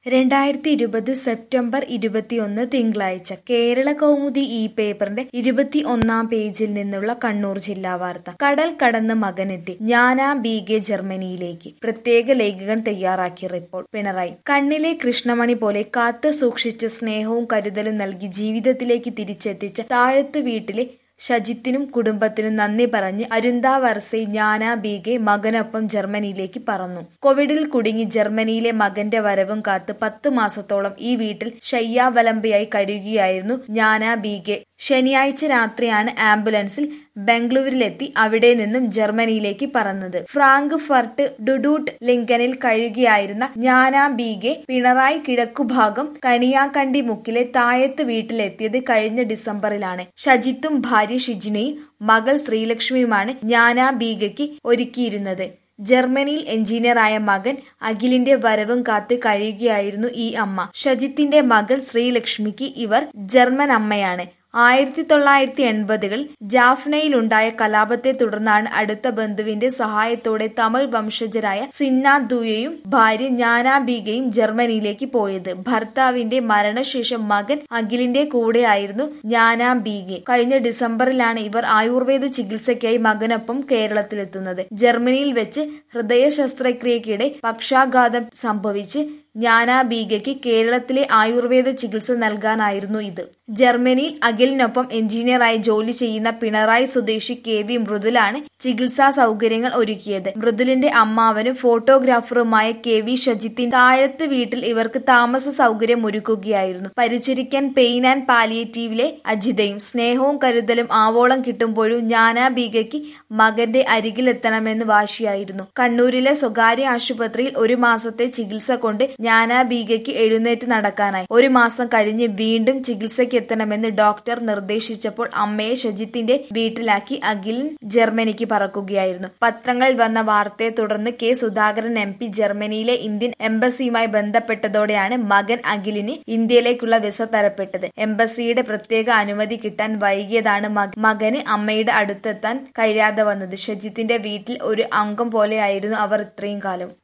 രണ്ടായിരത്തി ഇരുപത് സെപ്റ്റംബർ ഇരുപത്തിയൊന്ന് തിങ്കളാഴ്ച കേരള കൗമുദി ഈ പേപ്പറിന്റെ ഇരുപത്തി ഒന്നാം പേജിൽ നിന്നുള്ള കണ്ണൂർ ജില്ലാ വാർത്ത കടൽ കടന്ന് മകനെത്തി ഞാനാ ബീഗെ ജർമ്മനിയിലേക്ക് പ്രത്യേക ലേഖകൻ തയ്യാറാക്കിയ റിപ്പോർട്ട് പിണറായി കണ്ണിലെ കൃഷ്ണമണി പോലെ കാത്തു സൂക്ഷിച്ച സ്നേഹവും കരുതലും നൽകി ജീവിതത്തിലേക്ക് തിരിച്ചെത്തിച്ച താഴത്തു വീട്ടിലെ ഷജിത്തിനും കുടുംബത്തിനും നന്ദി പറഞ്ഞ് അരുന്ത വർസൈ ജ്ഞാന ബീഗെ മകനൊപ്പം ജർമ്മനിയിലേക്ക് പറന്നു കോവിഡിൽ കുടുങ്ങി ജർമ്മനിയിലെ മകന്റെ വരവും കാത്ത് പത്ത് മാസത്തോളം ഈ വീട്ടിൽ ശയ്യാവലംബയായി കഴിയുകയായിരുന്നു ജ്ഞാന ബീഗെ ശനിയാഴ്ച രാത്രിയാണ് ആംബുലൻസിൽ ബംഗളൂരിലെത്തി അവിടെ നിന്നും ജർമ്മനിയിലേക്ക് പറന്നത് ഫ്രാങ്ക് ഫർട്ട് ഡുഡൂട്ട് ലിങ്കനിൽ കഴിയുകയായിരുന്ന ജ്ഞാന ബീഗെ പിണറായി കിഴക്കുഭാഗം കണിയാക്കണ്ടി മുക്കിലെ താഴത്ത് വീട്ടിലെത്തിയത് കഴിഞ്ഞ ഡിസംബറിലാണ് ഷജിത്തും ഭാര്യ ഷിജിനയും മകൾ ശ്രീലക്ഷ്മിയുമാണ് ജ്ഞാന ബീഗയ്ക്ക് ഒരുക്കിയിരുന്നത് ജർമ്മനിയിൽ എഞ്ചിനീയറായ മകൻ അഖിലിന്റെ വരവും കാത്ത് കഴിയുകയായിരുന്നു ഈ അമ്മ ഷജിത്തിന്റെ മകൾ ശ്രീലക്ഷ്മിക്ക് ഇവർ ജർമ്മൻ അമ്മയാണ് ആയിരത്തി തൊള്ളായിരത്തി എൺപതുകളിൽ ജാഫ്നയിലുണ്ടായ കലാപത്തെ തുടർന്നാണ് അടുത്ത ബന്ധുവിന്റെ സഹായത്തോടെ തമിഴ് വംശജരായ സിന്നാദുയയും ഭാര്യ ജ്ഞാനാബീഗയും ജർമ്മനിയിലേക്ക് പോയത് ഭർത്താവിന്റെ മരണശേഷം മകൻ അഖിലിന്റെ കൂടെയായിരുന്നു ജ്ഞാനാബീഗെ കഴിഞ്ഞ ഡിസംബറിലാണ് ഇവർ ആയുർവേദ ചികിത്സയ്ക്കായി മകനൊപ്പം കേരളത്തിലെത്തുന്നത് ജർമ്മനിയിൽ വെച്ച് ഹൃദയ ശസ്ത്രക്രിയക്കിടെ പക്ഷാഘാതം സംഭവിച്ച് ജ്ഞാനാബീഗയ്ക്ക് കേരളത്തിലെ ആയുർവേദ ചികിത്സ നൽകാനായിരുന്നു ഇത് ജർമ്മനിയിൽ അഖിലിനൊപ്പം എഞ്ചിനീയറായി ജോലി ചെയ്യുന്ന പിണറായി സ്വദേശി കെ വി മൃദുലാണ് ചികിത്സാ സൗകര്യങ്ങൾ ഒരുക്കിയത് മൃദുലിന്റെ അമ്മാവനും ഫോട്ടോഗ്രാഫറുമായ കെ വി ഷജിത്തിൻ താഴത്ത് വീട്ടിൽ ഇവർക്ക് താമസ സൗകര്യം ഒരുക്കുകയായിരുന്നു പരിചരിക്കാൻ പെയിൻ ആൻഡ് പാലിയേറ്റീവിലെ അജിതയും സ്നേഹവും കരുതലും ആവോളം കിട്ടുമ്പോഴും ജ്ഞാനാബീഗയ്ക്ക് മകന്റെ അരികിലെത്തണമെന്ന് വാശിയായിരുന്നു കണ്ണൂരിലെ സ്വകാര്യ ആശുപത്രിയിൽ ഒരു മാസത്തെ ചികിത്സ കൊണ്ട് ജ്ഞാനാബീഗയ്ക്ക് എഴുന്നേറ്റ് നടക്കാനായി ഒരു മാസം കഴിഞ്ഞ് വീണ്ടും ചികിത്സയ്ക്ക് എത്തണമെന്ന് ഡോക്ടർ നിർദ്ദേശിച്ചപ്പോൾ അമ്മയെ ഷജിത്തിന്റെ വീട്ടിലാക്കി അഖിലൻ ജർമ്മനിക്ക് പറക്കുകയായിരുന്നു പത്രങ്ങളിൽ വന്ന വാർത്തയെ തുടർന്ന് കെ സുധാകരൻ എം പി ജർമ്മനിയിലെ ഇന്ത്യൻ എംബസിയുമായി ബന്ധപ്പെട്ടതോടെയാണ് മകൻ അഖിലിന് ഇന്ത്യയിലേക്കുള്ള വിസ തരപ്പെട്ടത് എംബസിയുടെ പ്രത്യേക അനുമതി കിട്ടാൻ വൈകിയതാണ് മകന് അമ്മയുടെ അടുത്തെത്താൻ കഴിയാതെ വന്നത് ഷജിത്തിന്റെ വീട്ടിൽ ഒരു അംഗം പോലെയായിരുന്നു അവർ ഇത്രയും കാലം